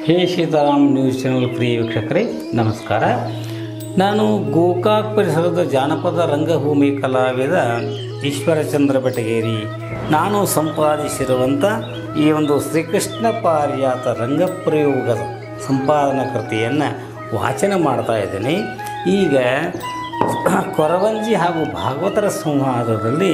ಹೇ Sitaram news channel ಪ್ರಿಯ ವೀಕ್ಷಕರೇ ನಮಸ್ಕಾರ ನಾನು ಗೋಕಾಕ್ ಪರಿಸರದ ಜಾನಪದ ರಂಗಭೂಮಿ ಕಲಾವಿದ ಈಶ್ವರಚಂದ್ರ ಬೆಟಗೇರಿ ನಾನು ಸಂಪಾದಿಸಿರುವಂಥ ಈ ಒಂದು ಶ್ರೀಕೃಷ್ಣ ಪಾರಿಯಾತ ರಂಗಪ್ರಯೋಗದ ಸಂಪಾದನಾ ಕೃತಿಯನ್ನು ವಾಚನ ಮಾಡ್ತಾ ಇದ್ದೀನಿ ಈಗ ಕೊರವಂಜಿ ಹಾಗೂ ಭಾಗವತರ ಸಂವಾದದಲ್ಲಿ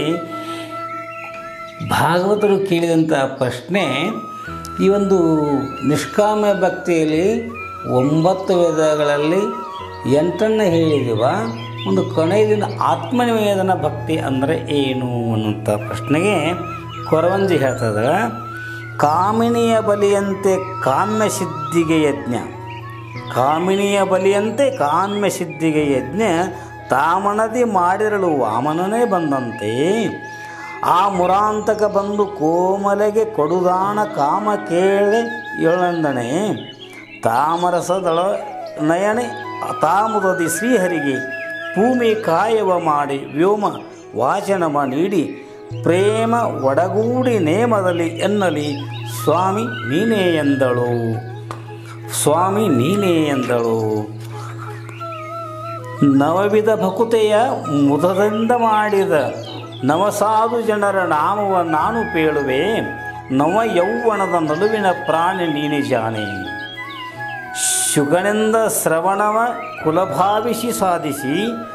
ಭಾಗವತರು ಕೇಳಿದಂಥ ಪ್ರಶ್ನೆ ಈ ಒಂದು ನಿಷ್ಕಾಮ ಭಕ್ತಿಯಲ್ಲಿ ಒಂಬತ್ತು ವೇದಗಳಲ್ಲಿ ಎಂಟನ್ನು ಹೇಳಿದಿವ ಒಂದು ಕೊನೆಯದಿನ ಆತ್ಮನಿವೇದನ ಭಕ್ತಿ ಅಂದರೆ ಏನು ಅನ್ನುವಂಥ ಪ್ರಶ್ನೆಗೆ ಕೊರವಂಜಿ ಹೇಳ್ತದ ಕಾಮಿನಿಯ ಬಲಿಯಂತೆ ಕಾಮ್ಯ ಸಿದ್ಧಿಗೆ ಯಜ್ಞ ಕಾಮಿನಿಯ ಬಲಿಯಂತೆ ಕಾಮ್ಯ ಸಿದ್ಧಿಗೆ ಯಜ್ಞ ತಾಮಣದಿ ಮಾಡಿರಲು ವಾಮನನೇ ಬಂದಂತೆ ಆ ಮುರಾಂತಕ ಬಂದು ಕೋಮಲೆಗೆ ಕೊಡುದಾಣ ಕಾಮ ಕೇಳೆ ಏಳಂದಣೆ ತಾಮರಸದಳ ನಯನೆ ತಾಮುದದಿ ಶ್ರೀಹರಿಗೆ ಭೂಮಿ ಕಾಯವ ಮಾಡಿ ವ್ಯೋಮ ವಾಚನವ ನೀಡಿ ಪ್ರೇಮ ಒಡಗೂಡಿ ನೇಮದಲ್ಲಿ ಎನ್ನಲಿ ಸ್ವಾಮಿ ನೀನೇ ಎಂದಳು ಸ್ವಾಮಿ ನೀನೇ ಎಂದಳು ನವವಿಧ ಭಕುತೆಯ ಮುದದಿಂದ ಮಾಡಿದ ನವಸಾಧು ಜನರ ನಾಮವ ನಾನು ಪೇಳುವೆ ನವ ಯೌವನದ ನಡುವಿನ ಪ್ರಾಣಿ ನೀನೆ ಜಾನೆ ಶುಗನೆಂದ ಶ್ರವಣವ ಕುಲಭಾವಿಸಿ ಸಾಧಿಸಿ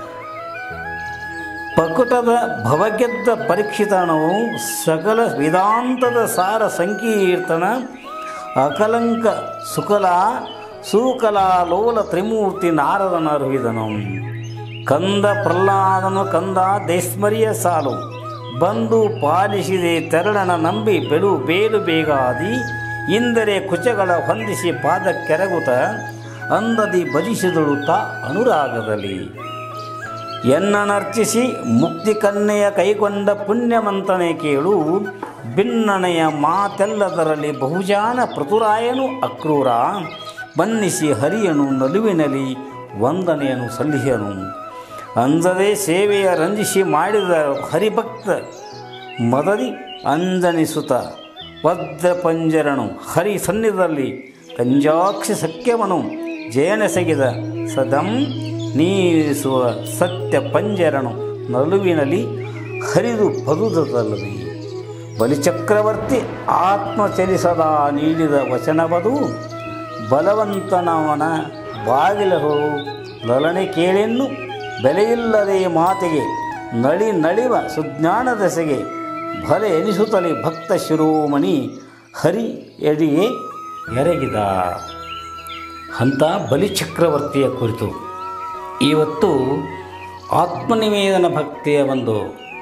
ಪಕುಟದ ಭವಗೆದ್ದ ಪರೀಕ್ಷಿತನವು ಸಕಲ ವೇದಾಂತದ ಸಾರ ಸಂಕೀರ್ತನ ಅಕಲಂಕ ಸುಕಲ ಸೂಕಲ ಲೋಲ ತ್ರಿಮೂರ್ತಿ ನಾರದನ ಅರುವಿದನು ಕಂದ ಪ್ರಹ್ಲಾದನು ಕಂದ ದೇಸ್ಮರಿಯ ಸಾಲು ಬಂದು ಪಾಲಿಸಿದೆ ತೆರಳನ ನಂಬಿ ಬೆಳು ಬೇರು ಬೇಗಾದಿ ಇಂದರೆ ಕುಚಗಳ ಹೊಂದಿಸಿ ಪಾದ ಕೆರಗುತ ಅಂದದಿ ಭಜಿಸಿದಳು ತಾ ಅನುರಾಗದಲ್ಲಿ ಎನ್ನನರ್ಚಿಸಿ ಮುಕ್ತಿ ಕನ್ನೆಯ ಕೈಗೊಂಡ ಪುಣ್ಯಮಂತನೆ ಕೇಳು ಭಿನ್ನನೆಯ ಮಾತೆಲ್ಲದರಲ್ಲಿ ಬಹುಜಾನ ಪೃಥುರಾಯನು ಅಕ್ರೂರ ಬನ್ನಿಸಿ ಹರಿಯನು ನಲುವಿನಲಿ ವಂದನೆಯನ್ನು ಸಲ್ಲಿಹನು ಅಂದದೆ ಸೇವೆಯ ರಂಜಿಸಿ ಮಾಡಿದ ಹರಿಭಕ್ತ ಮದದಿ ಅಂಜನಿಸುತ್ತ ವಜ್ರ ಪಂಜರನು ಹರಿ ಸನ್ನಿಧದಲ್ಲಿ ಕಂಜಾಕ್ಷಿ ಸಖ್ಯವನು ಜಯನೆಸಗಿದ ಸದಂ ನೀರಿಸುವ ಸತ್ಯ ಪಂಜರನು ನಲುವಿನಲ್ಲಿ ಹರಿದು ಪದುದಲ್ಲದೆ ಬಲಿಚಕ್ರವರ್ತಿ ಆತ್ಮ ಚಲಿಸದ ನೀಡಿದ ವಚನವದು ಬಲವಂತನವನ ಬಾಗಿಲರು ಲಲನೆ ಕೇಳೆನ್ನು ಬೆಲೆಯಿಲ್ಲದೆ ಮಾತಿಗೆ ನಳಿ ನಳಿವ ಸುಜ್ಞಾನ ದೆಸೆಗೆ ಬಲೆ ಎನಿಸುತ್ತಲೇ ಭಕ್ತ ಶಿರೋಮಣಿ ಹರಿ ಎಡಿಗೆ ಎರಗಿದ ಅಂತ ಬಲಿಚಕ್ರವರ್ತಿಯ ಕುರಿತು ಇವತ್ತು ಆತ್ಮನಿವೇದನ ಭಕ್ತಿಯ ಒಂದು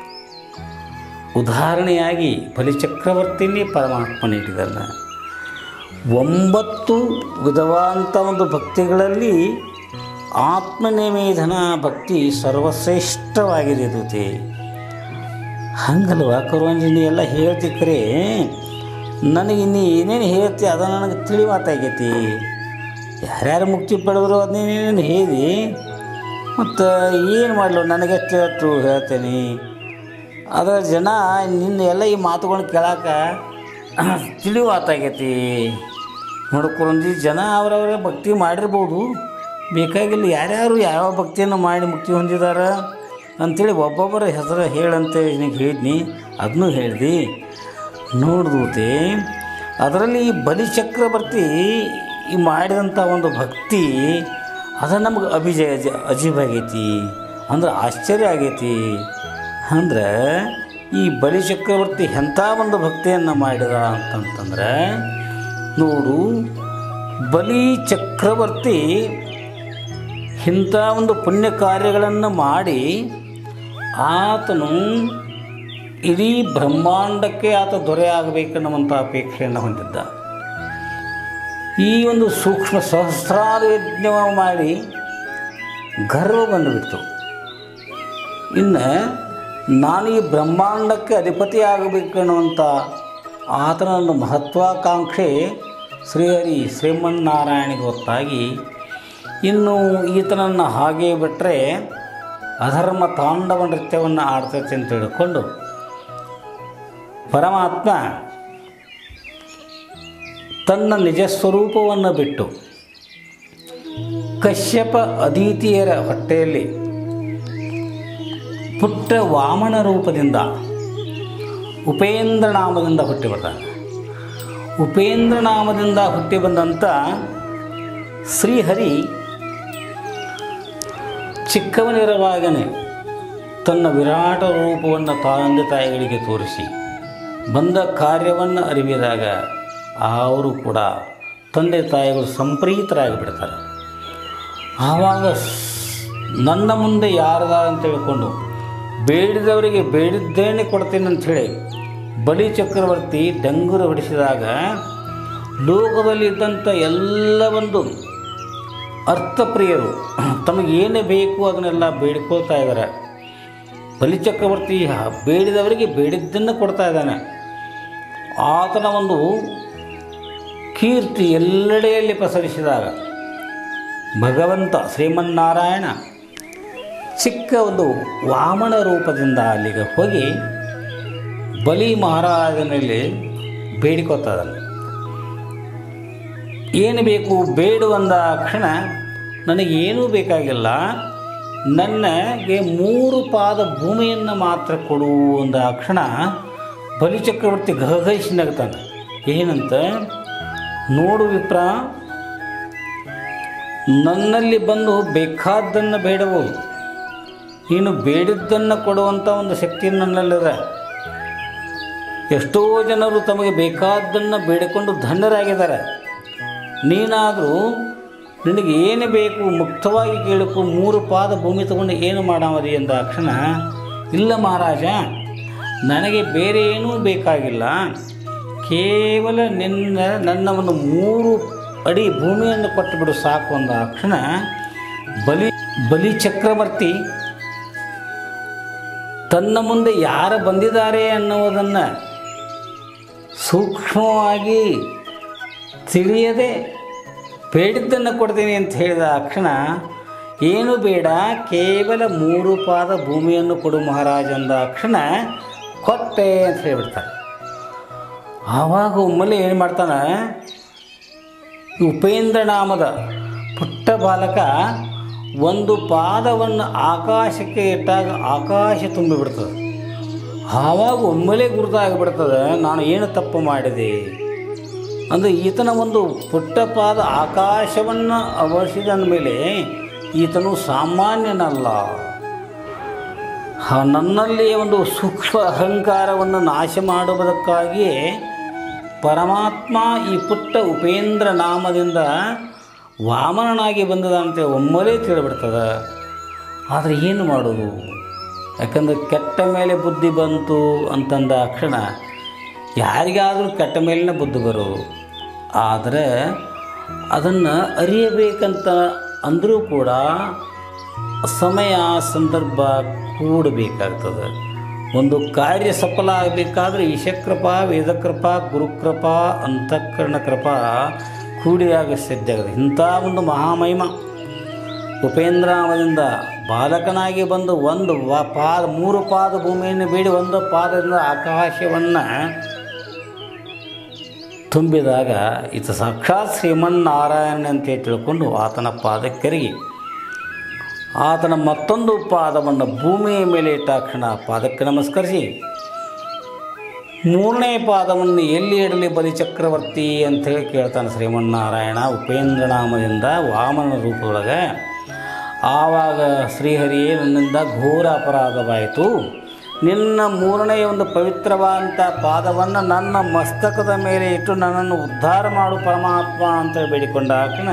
ಉದಾಹರಣೆಯಾಗಿ ಬಲಿಚಕ್ರವರ್ತಿನೇ ಪರಮಾತ್ಮ ನೀಡಿದಲ್ಲ ಒಂಬತ್ತು ವಿಧವಾದಂಥ ಒಂದು ಭಕ್ತಿಗಳಲ್ಲಿ ಆತ್ಮನಿವೇದನ ಭಕ್ತಿ ಸರ್ವಶ್ರೇಷ್ಠವಾಗಿದೆ ದೂತೆ ಹಂಗಲ್ವ ಕರುವಂಜಿನಿ ಎಲ್ಲ ಹೇಳ್ತಿಕ್ರೆ ನನಗೆ ಇನ್ನು ಏನೇನು ಹೇಳ್ತಿ ಅದು ನನಗೆ ತಿಳಿವಾತಾಗೈತಿ ಯಾರ್ಯಾರು ಮುಕ್ತಿ ಪಡೆದ್ರು ಅದನ್ನೇನೇನು ಹೇಳಿ ಮತ್ತು ಏನು ಮಾಡಲು ನನಗೆಷ್ಟು ಅಷ್ಟು ಹೇಳ್ತೇನೆ ಅದರ ಜನ ನಿನ್ನ ಎಲ್ಲ ಈ ಮಾತುಗಳನ್ನ ಕೇಳಾಕ ತಿಳಿವಾತಾಗೈತಿ ನೋಡ್ಕೊಂಡಿ ಜನ ಅವರವರ ಭಕ್ತಿ ಮಾಡಿರ್ಬೋದು ಬೇಕಾಗಿಲ್ಲ ಯಾರ್ಯಾರು ಯಾವ ಭಕ್ತಿಯನ್ನು ಮಾಡಿ ಮುಕ್ತಿ ಹೊಂದಿದಾರ ಅಂಥೇಳಿ ಒಬ್ಬೊಬ್ಬರ ಹೆಸರು ಹೇಳಂತ ನಿನಗೆ ಹೇಳಿದ್ನಿ ಅದನ್ನೂ ಹೇಳ್ದು ನೋಡ್ದೂತೆ ಅದರಲ್ಲಿ ಈ ಬಲಿಚಕ್ರವರ್ತಿ ಈ ಮಾಡಿದಂಥ ಒಂದು ಭಕ್ತಿ ಅದು ನಮ್ಗೆ ಅಭಿಜಯ ಅಜೀಬಾಗೈತಿ ಅಂದ್ರೆ ಆಶ್ಚರ್ಯ ಆಗೈತಿ ಅಂದ್ರೆ ಈ ಬಲಿಚಕ್ರವರ್ತಿ ಎಂಥ ಒಂದು ಭಕ್ತಿಯನ್ನು ಮಾಡಿದ ಅಂತಂತಂದ್ರೆ ನೋಡು ಬಲಿ ಚಕ್ರವರ್ತಿ ಇಂಥ ಒಂದು ಪುಣ್ಯ ಕಾರ್ಯಗಳನ್ನು ಮಾಡಿ ಆತನು ಇಡೀ ಬ್ರಹ್ಮಾಂಡಕ್ಕೆ ಆತ ದೊರೆಯಾಗಬೇಕನ್ನುವಂಥ ಅಪೇಕ್ಷೆಯನ್ನು ಹೊಂದಿದ್ದ ಈ ಒಂದು ಸೂಕ್ಷ್ಮ ಸಹಸ್ರಾರು ಯಜ್ಞ ಮಾಡಿ ಗರ್ವ ಬಂದುಬಿಡ್ತು ಇನ್ನು ನಾನು ಈ ಬ್ರಹ್ಮಾಂಡಕ್ಕೆ ಅಧಿಪತಿ ಆಗಬೇಕನ್ನುವಂಥ ಆತನ ಒಂದು ಮಹತ್ವಾಕಾಂಕ್ಷೆ ಶ್ರೀಹರಿ ಶ್ರೀಮನ್ನಾರಾಯಣಿಗೆ ಹೊತ್ತಾಗಿ ಇನ್ನು ಈತನನ್ನು ಹಾಗೆ ಬಿಟ್ಟರೆ ಅಧರ್ಮ ತಾಂಡವ ನೃತ್ಯವನ್ನು ಆಡ್ತೈತೆ ಅಂತ ತಿಳ್ಕೊಂಡು ಪರಮಾತ್ಮ ತನ್ನ ನಿಜ ಸ್ವರೂಪವನ್ನು ಬಿಟ್ಟು ಕಶ್ಯಪ ಅದಿತಿಯರ ಹೊಟ್ಟೆಯಲ್ಲಿ ಪುಟ್ಟ ವಾಮನ ರೂಪದಿಂದ ಉಪೇಂದ್ರ ನಾಮದಿಂದ ಹುಟ್ಟಿ ಬರ್ತಾನೆ ಉಪೇಂದ್ರ ನಾಮದಿಂದ ಹುಟ್ಟಿ ಬಂದಂಥ ಶ್ರೀಹರಿ ಚಿಕ್ಕವನಿರುವಾಗನೇ ತನ್ನ ವಿರಾಟ ರೂಪವನ್ನು ತಂದೆ ತಾಯಿಗಳಿಗೆ ತೋರಿಸಿ ಬಂದ ಕಾರ್ಯವನ್ನು ಅರಿವಿದಾಗ ಅವರು ಕೂಡ ತಂದೆ ತಾಯಿಗಳು ಸಂಪ್ರೀತರಾಗಿ ಬಿಡ್ತಾರೆ ಆವಾಗ ಸ್- ನನ್ನ ಮುಂದೆ ಯಾರದ ಅಂತ ತಿಳ್ಕೊಂಡು ಬೇಡಿದವರಿಗೆ ಬೇಡಿದ್ದೇನೆ ಕೊಡ್ತೇನೆ ಅಂಥೇಳಿ ಬಲಿ ಚಕ್ರವರ್ತಿ ಡಂಗುರ ಹೊಡಿಸಿದಾಗ ಲೋಕದಲ್ಲಿ ಇದ್ದಂಥ ಎಲ್ಲ ಒಂದು ಅರ್ಥಪ್ರಿಯರು ತಮಗೇನು ಬೇಕು ಅದನ್ನೆಲ್ಲ ಬೇಡ್ಕೊಳ್ತಾ ಇದ್ದಾರೆ ಬಲಿಚಕ್ರವರ್ತಿ ಬೇಡಿದವರಿಗೆ ಬೇಡಿದ್ದನ್ನು ಕೊಡ್ತಾ ಇದ್ದಾನೆ ಆತನ ಒಂದು ಕೀರ್ತಿ ಎಲ್ಲೆಡೆಯಲ್ಲಿ ಪಸರಿಸಿದಾಗ ಭಗವಂತ ಶ್ರೀಮನ್ನಾರಾಯಣ ಚಿಕ್ಕ ಒಂದು ವಾಮನ ರೂಪದಿಂದ ಅಲ್ಲಿಗೆ ಹೋಗಿ ಬಲಿ ಮಹಾರಾಜನಲ್ಲಿ ಬೇಡಿಕೊತಾ ಇದ್ದಾನೆ ಏನು ಬೇಕು ಬೇಡು ಅಂದ ಕ್ಷಣ ನನಗೇನೂ ಬೇಕಾಗಿಲ್ಲ ನನಗೆ ಮೂರು ಪಾದ ಭೂಮಿಯನ್ನು ಮಾತ್ರ ಕೊಡು ಅಂದ ಕ್ಷಣ ಬಲಿಚಕ್ರವರ್ತಿ ಗಹಗಹಿಸಿ ನಗ್ತಾನೆ ಏನಂತ ನೋಡು ವಿಪ್ರ ನನ್ನಲ್ಲಿ ಬಂದು ಬೇಕಾದ್ದನ್ನು ಬೇಡಬಹುದು ನೀನು ಬೇಡಿದ್ದನ್ನು ಕೊಡುವಂಥ ಒಂದು ಶಕ್ತಿ ನನ್ನಲ್ಲಿದೆ ಎಷ್ಟೋ ಜನರು ತಮಗೆ ಬೇಕಾದ್ದನ್ನು ಬೇಡಿಕೊಂಡು ಧನ್ಯರಾಗಿದ್ದಾರೆ ನೀನಾದರೂ ನಿನಗೆ ಏನು ಬೇಕು ಮುಕ್ತವಾಗಿ ಕೇಳಕ್ಕೂ ಮೂರು ಪಾದ ಭೂಮಿ ತಗೊಂಡು ಏನು ಮಾಡಾಮದಿ ಎಂದ ಕ್ಷಣ ಇಲ್ಲ ಮಹಾರಾಜ ನನಗೆ ಬೇರೆ ಏನೂ ಬೇಕಾಗಿಲ್ಲ ಕೇವಲ ನಿನ್ನ ನನ್ನ ಒಂದು ಮೂರು ಅಡಿ ಭೂಮಿಯನ್ನು ಕೊಟ್ಟು ಬಿಡು ಸಾಕು ಅಂದ ಕ್ಷಣ ಬಲಿ ಬಲಿ ಚಕ್ರವರ್ತಿ ತನ್ನ ಮುಂದೆ ಯಾರು ಬಂದಿದ್ದಾರೆ ಅನ್ನುವುದನ್ನು ಸೂಕ್ಷ್ಮವಾಗಿ ತಿಳಿಯದೆ ಬೇಡಿದ್ದನ್ನು ಕೊಡ್ತೀನಿ ಅಂತ ಹೇಳಿದ ಕ್ಷಣ ಏನು ಬೇಡ ಕೇವಲ ಮೂರು ಪಾದ ಭೂಮಿಯನ್ನು ಕೊಡು ಮಹಾರಾಜ ಅಂದ ಕ್ಷಣ ಕೊಟ್ಟೆ ಅಂತ ಹೇಳಿಬಿಡ್ತಾರೆ ಆವಾಗ ಒಮ್ಮೆಲೆ ಏನು ಮಾಡ್ತಾನೆ ಈ ಉಪೇಂದ್ರ ನಾಮದ ಪುಟ್ಟ ಬಾಲಕ ಒಂದು ಪಾದವನ್ನು ಆಕಾಶಕ್ಕೆ ಇಟ್ಟಾಗ ಆಕಾಶ ತುಂಬಿಬಿಡ್ತದೆ ಆವಾಗ ಒಮ್ಮೆಲೆ ಗುರುತಾಗಿಬಿಡ್ತದೆ ನಾನು ಏನು ತಪ್ಪು ಮಾಡಿದೆ ಅಂದರೆ ಈತನ ಒಂದು ಪುಟ್ಟ ಪಾದ ಆಕಾಶವನ್ನು ಅವರಿಸಿದ ಮೇಲೆ ಈತನು ಸಾಮಾನ್ಯನಲ್ಲ ಹ- ನನ್ನಲ್ಲಿ ಒಂದು ಸೂಕ್ಷ್ಮ ಅಹಂಕಾರವನ್ನು ನಾಶ ಮಾಡುವುದಕ್ಕಾಗಿಯೇ ಪರಮಾತ್ಮ ಈ ಪುಟ್ಟ ಉಪೇಂದ್ರ ನಾಮದಿಂದ ವಾಮನನಾಗಿ ಬಂದದಂತೆ ಒಮ್ಮೆಲೇ ತಿಳಿಬಿಡ್ತದೆ ಆದರೆ ಏನು ಮಾಡೋದು ಯಾಕಂದರೆ ಕೆಟ್ಟ ಮೇಲೆ ಬುದ್ಧಿ ಬಂತು ಅಂತಂದ ಕ್ಷಣ ಯಾರಿಗಾದರೂ ಕೆಟ್ಟ ಮೇಲಿನ ಬುದ್ಧಿ ಬರೋದು ಆದರೆ ಅದನ್ನು ಅರಿಯಬೇಕಂತ ಅಂದರೂ ಕೂಡ ಸಮಯ ಸಂದರ್ಭ ಕೂಡಬೇಕಾಗ್ತದೆ ಒಂದು ಕಾರ್ಯ ಸಫಲ ಆಗಬೇಕಾದ್ರೆ ಈಶಕೃಪಾ ವೇದಕೃಪಾ ಗುರುಕೃಪಾ ಅಂತಃಕರಣ ಕೃಪಾ ಕೂಡಿಯಾಗ ಸಿದ್ಧ ಆಗುತ್ತೆ ಇಂಥ ಒಂದು ಮಹಾಮಹಿಮ ಉಪೇಂದ್ರಾಮದಿಂದ ಬಾಲಕನಾಗಿ ಬಂದು ಒಂದು ವ ಪಾದ ಮೂರು ಪಾದ ಭೂಮಿಯನ್ನು ಬೇಡಿ ಒಂದು ಪಾದದಿಂದ ಆಕಾಶವನ್ನು ತುಂಬಿದಾಗ ಈತ ಸಾಕ್ಷಾತ್ ಶ್ರೀಮನ್ನಾರಾಯಣ ಅಂತ ತಿಳ್ಕೊಂಡು ಆತನ ಪಾದಕ್ಕೆರಗಿ ಆತನ ಮತ್ತೊಂದು ಪಾದವನ್ನು ಭೂಮಿಯ ಮೇಲೆ ಇಟ್ಟಾಕ್ಷಣ ಪಾದಕ್ಕೆ ನಮಸ್ಕರಿಸಿ ಮೂರನೇ ಪಾದವನ್ನು ಎಲ್ಲಿ ಇಡಲಿ ಬಲಿ ಚಕ್ರವರ್ತಿ ಅಂಥೇಳಿ ಕೇಳ್ತಾನೆ ಶ್ರೀಮನ್ನಾರಾಯಣ ಉಪೇಂದ್ರ ನಾಮದಿಂದ ವಾಮನ ರೂಪದೊಳಗೆ ಆವಾಗ ಶ್ರೀಹರಿಯೇ ನನ್ನಿಂದ ಘೋರ ಅಪರಾಧವಾಯಿತು ನಿನ್ನ ಮೂರನೇ ಒಂದು ಪವಿತ್ರವಾದಂಥ ಪಾದವನ್ನು ನನ್ನ ಮಸ್ತಕದ ಮೇಲೆ ಇಟ್ಟು ನನ್ನನ್ನು ಉದ್ಧಾರ ಮಾಡು ಪರಮಾತ್ಮ ಅಂತ ಬೇಡಿಕೊಂಡ ಕ್ಷಣ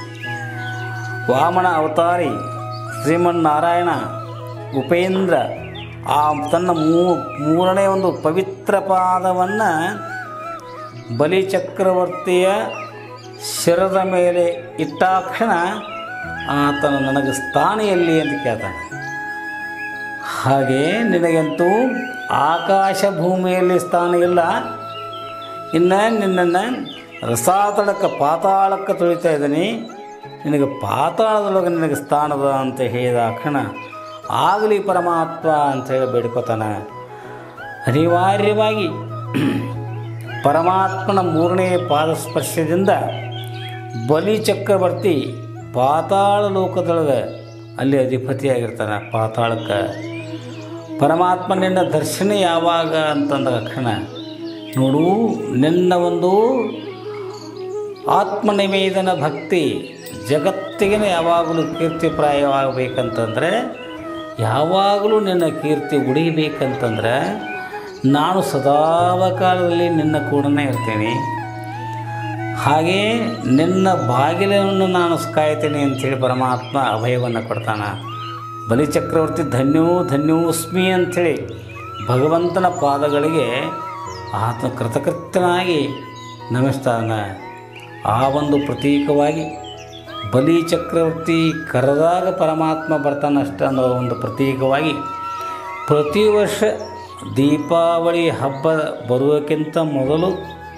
ವಾಮನ ಅವತಾರಿ ಶ್ರೀಮನ್ನಾರಾಯಣ ಉಪೇಂದ್ರ ಆ ತನ್ನ ಮೂ ಮೂರನೇ ಒಂದು ಪವಿತ್ರ ಪಾದವನ್ನು ಬಲಿ ಚಕ್ರವರ್ತಿಯ ಶಿರದ ಮೇಲೆ ಇಟ್ಟಾಕ್ಷಣ ಆತನ ನನಗೆ ಸ್ಥಾನ ಎಲ್ಲಿ ಅಂತ ಕೇಳ್ತಾನೆ ಹಾಗೆ ನಿನಗಂತೂ ಆಕಾಶ ಭೂಮಿಯಲ್ಲಿ ಸ್ಥಾನ ಇಲ್ಲ ಇನ್ನು ನಿನ್ನನ್ನು ರಸಾತಳಕ್ಕೆ ಪಾತಾಳಕ್ಕೆ ತುಳಿತಾ ಇದ್ದೀನಿ ನಿನಗೆ ಪಾತಾಳದೊಳಗೆ ನಿನಗೆ ಸ್ಥಾನದ ಅಂತ ಹೇಳಿದ ಕ್ಷಣ ಆಗಲಿ ಪರಮಾತ್ಮ ಅಂತ ಹೇಳಿ ಬೇಡ್ಕೋತಾನೆ ಅನಿವಾರ್ಯವಾಗಿ ಪರಮಾತ್ಮನ ಮೂರನೇ ಪಾದಸ್ಪರ್ಶದಿಂದ ಬಲಿ ಚಕ್ರವರ್ತಿ ಪಾತಾಳ ಲೋಕದೊಳಗೆ ಅಲ್ಲಿ ಅಧಿಪತಿಯಾಗಿರ್ತಾನೆ ಪಾತಾಳಕ್ಕೆ ಪರಮಾತ್ಮ ನಿನ್ನ ದರ್ಶನ ಯಾವಾಗ ಅಂತಂದ ತಕ್ಷಣ ನೋಡು ನಿನ್ನ ಒಂದು ಆತ್ಮನಿವೇದನ ಭಕ್ತಿ ಜಗತ್ತಿಗೆ ಯಾವಾಗಲೂ ಕೀರ್ತಿಪ್ರಾಯವಾಗಬೇಕಂತಂದರೆ ಯಾವಾಗಲೂ ನಿನ್ನ ಕೀರ್ತಿ ಉಳಿಬೇಕಂತಂದ್ರೆ ನಾನು ಸದಾವಕಾಲದಲ್ಲಿ ನಿನ್ನ ಕೂಡನೇ ಇರ್ತೇನೆ ಹಾಗೇ ನಿನ್ನ ಬಾಗಿಲನ್ನು ನಾನು ಕಾಯ್ತೇನೆ ಅಂಥೇಳಿ ಪರಮಾತ್ಮ ಅಭಯವನ್ನು ಕೊಡ್ತಾನೆ ಬಲಿಚಕ್ರವರ್ತಿ ಧನ್ಯೋ ಧನ್ಯೋಸ್ಮಿ ಅಂಥೇಳಿ ಭಗವಂತನ ಪಾದಗಳಿಗೆ ಆತ ಕೃತಕೃತ್ಯನಾಗಿ ನಮಿಸ್ತಾನೆ ಆ ಒಂದು ಪ್ರತೀಕವಾಗಿ ಬಲಿ ಚಕ್ರವರ್ತಿ ಕರೆದಾಗ ಪರಮಾತ್ಮ ಬರ್ತಾನಷ್ಟ ಅನ್ನೋ ಒಂದು ಪ್ರತೀಕವಾಗಿ ಪ್ರತಿ ವರ್ಷ ದೀಪಾವಳಿ ಹಬ್ಬ ಬರುವಕ್ಕಿಂತ ಮೊದಲು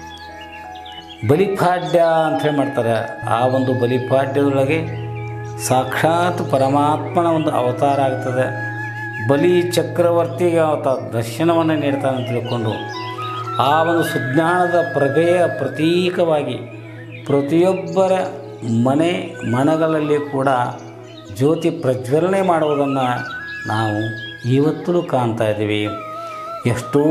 ಬಲಿಪಾಡ್ಯ ಅಂಥೇಳಿ ಮಾಡ್ತಾರೆ ಆ ಒಂದು ಬಲಿಪಾಡ್ಯದೊಳಗೆ ಸಾಕ್ಷಾತ್ ಪರಮಾತ್ಮನ ಒಂದು ಅವತಾರ ಆಗ್ತದೆ ಬಲಿ ಚಕ್ರವರ್ತಿಗೆ ಆತ ದರ್ಶನವನ್ನು ನೀಡ್ತಾನೆ ಅಂತ ತಿಳ್ಕೊಂಡು ಆ ಒಂದು ಸುಜ್ಞಾನದ ಪ್ರಭೆಯ ಪ್ರತೀಕವಾಗಿ ಪ್ರತಿಯೊಬ್ಬರ ಮನೆ ಮನಗಳಲ್ಲಿ ಕೂಡ ಜ್ಯೋತಿ ಪ್ರಜ್ವಲನೆ ಮಾಡುವುದನ್ನು ನಾವು ಇವತ್ತೂ ಕಾಣ್ತಾ ಇದ್ದೀವಿ ಎಷ್ಟೋ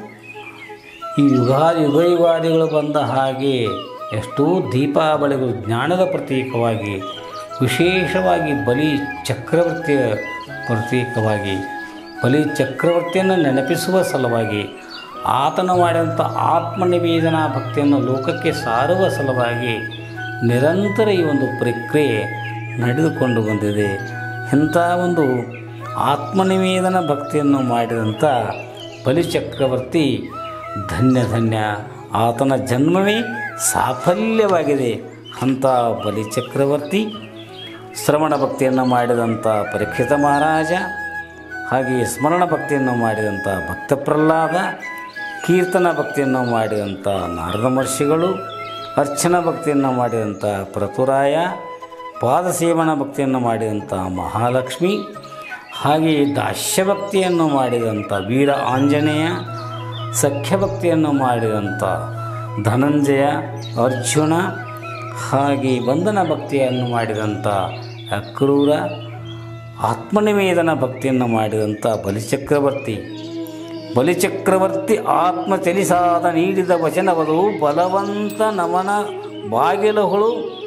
ಈ ಯುಗಾದಿ ಯುಗ ಯುಗಾದಿಗಳು ಬಂದ ಹಾಗೆ ಎಷ್ಟೋ ದೀಪಾವಳಿಗಳು ಜ್ಞಾನದ ಪ್ರತೀಕವಾಗಿ ವಿಶೇಷವಾಗಿ ಬಲಿ ಚಕ್ರವರ್ತಿಯ ಪ್ರತೀಕವಾಗಿ ಬಲಿ ಚಕ್ರವರ್ತಿಯನ್ನು ನೆನಪಿಸುವ ಸಲುವಾಗಿ ಆತನು ಮಾಡಿದಂಥ ಆತ್ಮನಿವೇದನಾ ಭಕ್ತಿಯನ್ನು ಲೋಕಕ್ಕೆ ಸಾರುವ ಸಲುವಾಗಿ ನಿರಂತರ ಈ ಒಂದು ಪ್ರಕ್ರಿಯೆ ನಡೆದುಕೊಂಡು ಬಂದಿದೆ ಇಂಥ ಒಂದು ಆತ್ಮನಿವೇದನ ಭಕ್ತಿಯನ್ನು ಮಾಡಿದಂಥ ಬಲಿಚಕ್ರವರ್ತಿ ಧನ್ಯ ಧನ್ಯ ಆತನ ಜನ್ಮವೇ ಸಾಫಲ್ಯವಾಗಿದೆ ಅಂಥ ಬಲಿಚಕ್ರವರ್ತಿ ಶ್ರವಣ ಭಕ್ತಿಯನ್ನು ಮಾಡಿದಂಥ ಪರೀಕ್ಷಿತ ಮಹಾರಾಜ ಹಾಗೆಯೇ ಸ್ಮರಣ ಭಕ್ತಿಯನ್ನು ಮಾಡಿದಂಥ ಭಕ್ತ ಪ್ರಹ್ಲಾದ ಕೀರ್ತನ ಭಕ್ತಿಯನ್ನು ಮಾಡಿದಂಥ ನಾರದ ಮಹರ್ಷಿಗಳು ಅರ್ಚನಾ ಭಕ್ತಿಯನ್ನು ಮಾಡಿದಂಥ ಪ್ರತುರಾಯ ಪಾದಸೇವನ ಭಕ್ತಿಯನ್ನು ಮಾಡಿದಂಥ ಮಹಾಲಕ್ಷ್ಮಿ ಹಾಗೆಯೇ ದಾಸ್ಯ ಭಕ್ತಿಯನ್ನು ಮಾಡಿದಂಥ ವೀರ ಆಂಜನೇಯ ಸಖ್ಯ ಭಕ್ತಿಯನ್ನು ಮಾಡಿದಂಥ ಧನಂಜಯ ಅರ್ಜುನ ಹಾಗೆ ಬಂಧನ ಭಕ್ತಿಯನ್ನು ಮಾಡಿದಂಥ ಅಕ್ರೂರ ಆತ್ಮನಿವೇದನ ಭಕ್ತಿಯನ್ನು ಮಾಡಿದಂಥ ಬಲಿಚಕ್ರವರ್ತಿ ಬಲಿಚಕ್ರವರ್ತಿ ಆತ್ಮ ಚಲಿಸಾದ ನೀಡಿದ ವಚನಗಳು ಬಲವಂತ ನಮನ ಬಾಗಿಲುಗಳು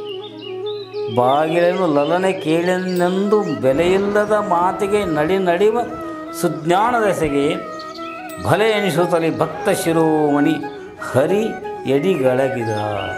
ಬಾಗಿಲನ್ನು ಲಲನೆ ಕೇಳೆನೆಂದು ಬೆಲೆಯಿಲ್ಲದ ಮಾತಿಗೆ ನಡಿ ನಡಿವ ಸುಜ್ಞಾನ ದೆಸೆಗೆ ಭಲೆ ಎನಿಸುತ್ತಲೇ ಭಕ್ತ ಶಿರೋಮಣಿ ಹರಿ ಎಡಿಗಳಗಿದ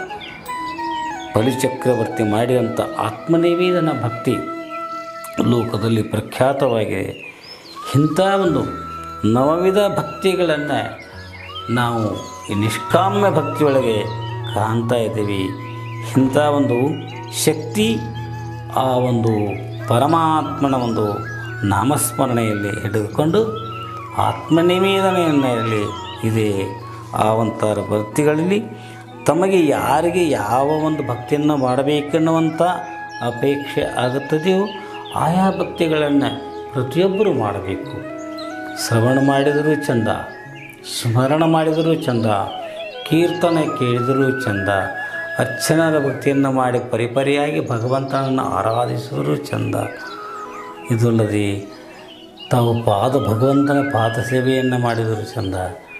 ಬಲಿಚಕ್ರವರ್ತಿ ಮಾಡಿದಂಥ ಆತ್ಮನಿವೇದನ ಭಕ್ತಿ ಲೋಕದಲ್ಲಿ ಪ್ರಖ್ಯಾತವಾಗಿದೆ ಇಂಥ ಒಂದು ನವವಿಧ ಭಕ್ತಿಗಳನ್ನು ನಾವು ಈ ನಿಷ್ಕಾಮ್ಯ ಭಕ್ತಿಯೊಳಗೆ ಕಾಣ್ತಾ ಇದ್ದೀವಿ ಇಂಥ ಒಂದು ಶಕ್ತಿ ಆ ಒಂದು ಪರಮಾತ್ಮನ ಒಂದು ನಾಮಸ್ಮರಣೆಯಲ್ಲಿ ಹಿಡಿದುಕೊಂಡು ಆತ್ಮನಿವೇದನೆಯಲ್ಲಿ ಇದೆ ಆ ಒಂಥರ ಭಕ್ತಿಗಳಲ್ಲಿ ತಮಗೆ ಯಾರಿಗೆ ಯಾವ ಒಂದು ಭಕ್ತಿಯನ್ನು ಮಾಡಬೇಕೆನ್ನುವಂಥ ಅಪೇಕ್ಷೆ ಆಗುತ್ತದೆಯೋ ಆಯಾ ಭಕ್ತಿಗಳನ್ನು ಪ್ರತಿಯೊಬ್ಬರು ಮಾಡಬೇಕು ಶ್ರವಣ ಮಾಡಿದರೂ ಚಂದ ಸ್ಮರಣ ಮಾಡಿದರೂ ಚಂದ ಕೀರ್ತನೆ ಕೇಳಿದರೂ ಚಂದ ಅರ್ಚನಾದ ಭಕ್ತಿಯನ್ನು ಮಾಡಿ ಪರಿಪರಿಯಾಗಿ ಭಗವಂತನನ್ನು ಆರಾಧಿಸಿದರೂ ಚಂದ ಇದಲ್ಲದೆ ತಾವು ಪಾದ ಭಗವಂತನ ಪಾದ ಸೇವೆಯನ್ನು ಮಾಡಿದರೂ ಚಂದ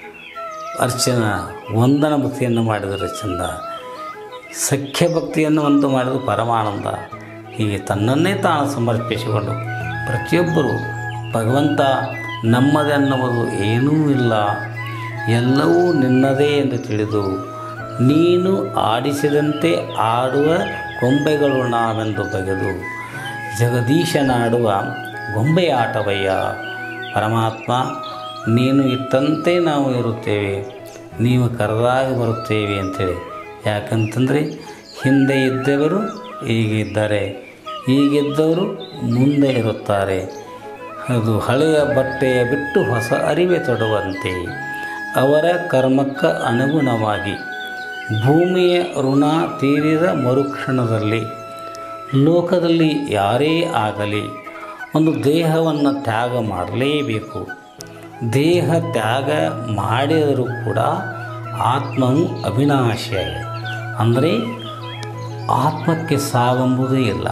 ಅರ್ಚನ ವಂದನ ಭಕ್ತಿಯನ್ನು ಮಾಡಿದರೆ ಚಂದ ಸಖ್ಯ ಭಕ್ತಿಯನ್ನು ಒಂದು ಮಾಡಿದ ಪರಮಾನಂದ ಹೀಗೆ ತನ್ನನ್ನೇ ತಾನು ಸಮರ್ಪಿಸಿಕೊಂಡು ಪ್ರತಿಯೊಬ್ಬರು ಭಗವಂತ ನಮ್ಮದೇ ಅನ್ನುವುದು ಏನೂ ಇಲ್ಲ ಎಲ್ಲವೂ ನಿನ್ನದೇ ಎಂದು ತಿಳಿದು ನೀನು ಆಡಿಸಿದಂತೆ ಆಡುವ ಗೊಂಬೆಗಳು ನಾವೆಂದು ಬಗೆದು ಜಗದೀಶನಾಡುವ ಗೊಂಬೆಯಾಟವಯ್ಯ ಪರಮಾತ್ಮ ನೀನು ಇಟ್ಟಂತೆ ನಾವು ಇರುತ್ತೇವೆ ನೀವು ಕರೆದಾಗ ಬರುತ್ತೇವೆ ಅಂತೇಳಿ ಯಾಕಂತಂದರೆ ಹಿಂದೆ ಇದ್ದವರು ಈಗಿದ್ದಾರೆ ಈಗಿದ್ದವರು ಮುಂದೆ ಇರುತ್ತಾರೆ ಅದು ಹಳೆಯ ಬಟ್ಟೆಯ ಬಿಟ್ಟು ಹೊಸ ಅರಿವೆ ತೊಡುವಂತೆ ಅವರ ಕರ್ಮಕ್ಕೆ ಅನುಗುಣವಾಗಿ ಭೂಮಿಯ ಋಣ ತೀರಿದ ಮರುಕ್ಷಣದಲ್ಲಿ ಲೋಕದಲ್ಲಿ ಯಾರೇ ಆಗಲಿ ಒಂದು ದೇಹವನ್ನು ತ್ಯಾಗ ಮಾಡಲೇಬೇಕು ದೇಹ ತ್ಯಾಗ ಮಾಡಿದರೂ ಕೂಡ ಆತ್ಮವು ಅವಿನಾಶಿಯಾಗಿದೆ ಅಂದರೆ ಆತ್ಮಕ್ಕೆ ಸಾವೆಂಬುದೇ ಇಲ್ಲ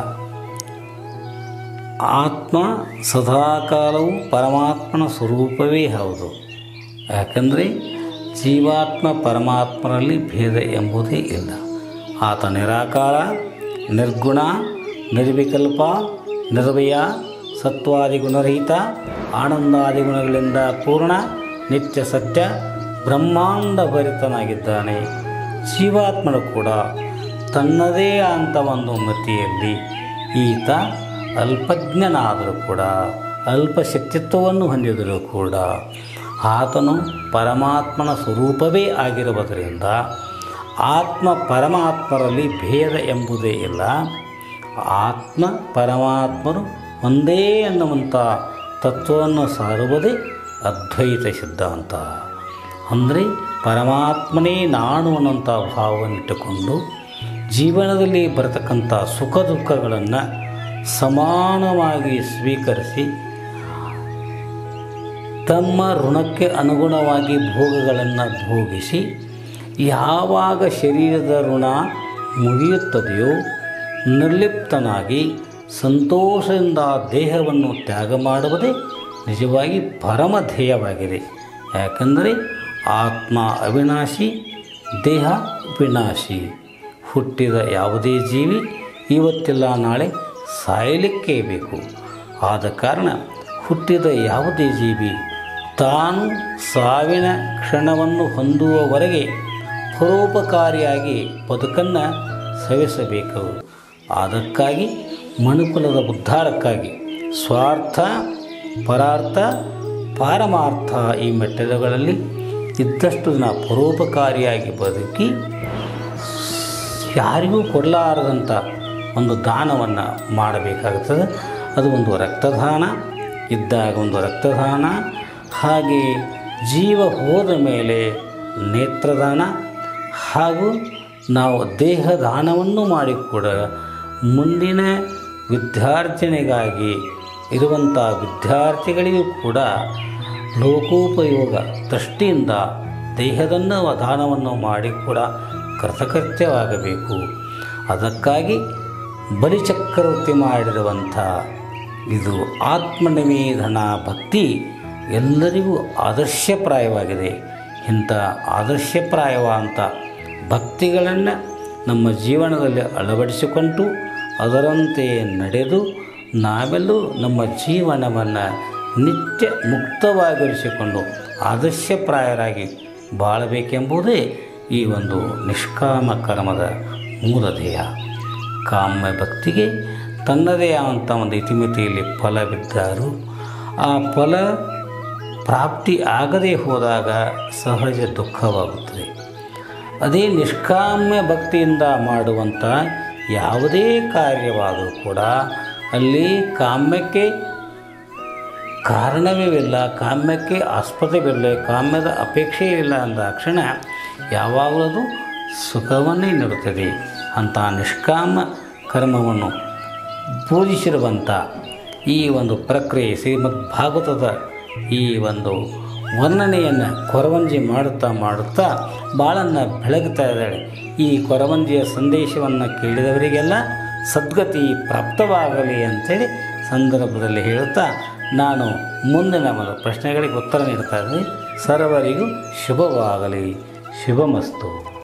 ಆತ್ಮ ಸದಾಕಾಲವು ಪರಮಾತ್ಮನ ಸ್ವರೂಪವೇ ಹೌದು ಯಾಕಂದರೆ ಜೀವಾತ್ಮ ಪರಮಾತ್ಮನಲ್ಲಿ ಭೇದ ಎಂಬುದೇ ಇಲ್ಲ ಆತ ನಿರಾಕಾರ ನಿರ್ಗುಣ ನಿರ್ವಿಕಲ್ಪ ನಿರ್ವಯ ಸತ್ವಾದಿ ಗುಣರಹಿತ ಆನಂದಾದಿ ಗುಣಗಳಿಂದ ಪೂರ್ಣ ನಿತ್ಯ ಸತ್ಯ ಬ್ರಹ್ಮಾಂಡ ಭರಿತನಾಗಿದ್ದಾನೆ ಜೀವಾತ್ಮನು ಕೂಡ ತನ್ನದೇ ಅಂತ ಒಂದು ಮತಿಯಲ್ಲಿ ಈತ ಅಲ್ಪಜ್ಞನಾದರೂ ಕೂಡ ಅಲ್ಪ ಶಕ್ತಿತ್ವವನ್ನು ಹೊಂದಿದರೂ ಕೂಡ ಆತನು ಪರಮಾತ್ಮನ ಸ್ವರೂಪವೇ ಆಗಿರುವುದರಿಂದ ಆತ್ಮ ಪರಮಾತ್ಮರಲ್ಲಿ ಭೇದ ಎಂಬುದೇ ಇಲ್ಲ ಆತ್ಮ ಪರಮಾತ್ಮರು ಒಂದೇ ಅನ್ನುವಂಥ ತತ್ವವನ್ನು ಸಾರುವುದೇ ಅದ್ವೈತ ಸಿದ್ಧಾಂತ ಅಂದರೆ ಪರಮಾತ್ಮನೇ ನಾನು ಅನ್ನುವಂಥ ಭಾವವನ್ನಿಟ್ಟುಕೊಂಡು ಜೀವನದಲ್ಲಿ ಬರತಕ್ಕಂಥ ಸುಖ ದುಃಖಗಳನ್ನು ಸಮಾನವಾಗಿ ಸ್ವೀಕರಿಸಿ ತಮ್ಮ ಋಣಕ್ಕೆ ಅನುಗುಣವಾಗಿ ಭೋಗಗಳನ್ನು ಭೋಗಿಸಿ ಯಾವಾಗ ಶರೀರದ ಋಣ ಮುಗಿಯುತ್ತದೆಯೋ ನಿರ್ಲಿಪ್ತನಾಗಿ ಸಂತೋಷದಿಂದ ದೇಹವನ್ನು ತ್ಯಾಗ ಮಾಡುವುದೇ ನಿಜವಾಗಿ ಪರಮ ಧ್ಯೇಯವಾಗಿದೆ ಯಾಕಂದರೆ ಆತ್ಮ ಅವಿನಾಶಿ ದೇಹ ವಿನಾಶಿ ಹುಟ್ಟಿದ ಯಾವುದೇ ಜೀವಿ ಇವತ್ತಿಲ್ಲ ನಾಳೆ ಸಾಯಲಿಕ್ಕೇ ಬೇಕು ಆದ ಕಾರಣ ಹುಟ್ಟಿದ ಯಾವುದೇ ಜೀವಿ ತಾನು ಸಾವಿನ ಕ್ಷಣವನ್ನು ಹೊಂದುವವರೆಗೆ ಪರೋಪಕಾರಿಯಾಗಿ ಬದುಕನ್ನು ಸವಿಸಬೇಕು ಅದಕ್ಕಾಗಿ ಮನುಕುಲದ ಉದ್ಧಾರಕ್ಕಾಗಿ ಸ್ವಾರ್ಥ ಪರಾರ್ಥ ಪಾರಮಾರ್ಥ ಈ ಮೆಟ್ಟಲುಗಳಲ್ಲಿ ಇದ್ದಷ್ಟು ದಿನ ಪರೋಪಕಾರಿಯಾಗಿ ಬದುಕಿ ಯಾರಿಗೂ ಕೊಡಲಾರದಂಥ ಒಂದು ದಾನವನ್ನು ಮಾಡಬೇಕಾಗುತ್ತದೆ ಅದು ಒಂದು ರಕ್ತದಾನ ಇದ್ದಾಗ ಒಂದು ರಕ್ತದಾನ ಹಾಗೆ ಜೀವ ಹೋದ ಮೇಲೆ ನೇತ್ರದಾನ ಹಾಗೂ ನಾವು ದೇಹದಾನವನ್ನು ಮಾಡಿ ಕೂಡ ಮುಂದಿನ ವಿದ್ಯಾರ್ಜನೆಗಾಗಿ ಇರುವಂಥ ವಿದ್ಯಾರ್ಥಿಗಳಿಗೂ ಕೂಡ ಲೋಕೋಪಯೋಗ ದೃಷ್ಟಿಯಿಂದ ದೇಹದನ್ನು ದಾನವನ್ನು ಮಾಡಿ ಕೂಡ ಕೃತಕೃತ್ಯವಾಗಬೇಕು ಅದಕ್ಕಾಗಿ ಬಲಿಚಕ್ರವರ್ತಿ ಮಾಡಿರುವಂಥ ಇದು ಆತ್ಮನಿವೇದನ ಭಕ್ತಿ ಎಲ್ಲರಿಗೂ ಆದರ್ಶಪ್ರಾಯವಾಗಿದೆ ಇಂಥ ಆದರ್ಶಪ್ರಾಯವಾದಂಥ ಭಕ್ತಿಗಳನ್ನು ನಮ್ಮ ಜೀವನದಲ್ಲಿ ಅಳವಡಿಸಿಕೊಂಡು ಅದರಂತೆ ನಡೆದು ನಾವೆಲ್ಲೂ ನಮ್ಮ ಜೀವನವನ್ನು ನಿತ್ಯ ಮುಕ್ತವಾಗಿರಿಸಿಕೊಂಡು ಆದರ್ಶಪ್ರಾಯರಾಗಿ ಬಾಳಬೇಕೆಂಬುದೇ ಈ ಒಂದು ನಿಷ್ಕಾಮ ಕರ್ಮದ ಮೂಲ ಧ್ಯೇಯ ಕಾಮ್ಯ ಭಕ್ತಿಗೆ ತನ್ನದೇ ಆದಂಥ ಒಂದು ಇತಿಮಿತಿಯಲ್ಲಿ ಫಲ ಬಿದ್ದರು ಆ ಫಲ ಪ್ರಾಪ್ತಿ ಆಗದೇ ಹೋದಾಗ ಸಹಜ ದುಃಖವಾಗುತ್ತದೆ ಅದೇ ನಿಷ್ಕಾಮ್ಯ ಭಕ್ತಿಯಿಂದ ಮಾಡುವಂಥ ಯಾವುದೇ ಕಾರ್ಯವಾದರೂ ಕೂಡ ಅಲ್ಲಿ ಕಾಮ್ಯಕ್ಕೆ ಕಾರಣವೇ ಇಲ್ಲ ಕಾಮ್ಯಕ್ಕೆ ಆಸ್ಪದವಿಲ್ಲ ಕಾಮ್ಯದ ಅಪೇಕ್ಷೆ ಇಲ್ಲ ಅಂದ ಕ್ಷಣ ಯಾವಾಗಲೂ ಅದು ಸುಖವನ್ನೇ ನೀಡುತ್ತದೆ ಅಂಥ ನಿಷ್ಕಾಮ ಕರ್ಮವನ್ನು ಬೋಧಿಸಿರುವಂಥ ಈ ಒಂದು ಪ್ರಕ್ರಿಯೆ ಶ್ರೀಮದ್ ಭಾಗವತದ ಈ ಒಂದು ವರ್ಣನೆಯನ್ನು ಕೊರವಂಜಿ ಮಾಡುತ್ತಾ ಮಾಡುತ್ತಾ ಬಾಳನ್ನು ಬೆಳಗುತ್ತಾ ಇದ್ದಾಳೆ ಈ ಕೊರವಂಜಿಯ ಸಂದೇಶವನ್ನು ಕೇಳಿದವರಿಗೆಲ್ಲ ಸದ್ಗತಿ ಪ್ರಾಪ್ತವಾಗಲಿ ಅಂತೇಳಿ ಸಂದರ್ಭದಲ್ಲಿ ಹೇಳುತ್ತಾ ನಾನು ಮುಂದಿನ ಒಂದು ಪ್ರಶ್ನೆಗಳಿಗೆ ಉತ್ತರ ನೀಡ್ತಾ ಇದ್ದೀನಿ ಸರ್ವರಿಗೂ ಶುಭವಾಗಲಿ ಶುಭಮಸ್ತು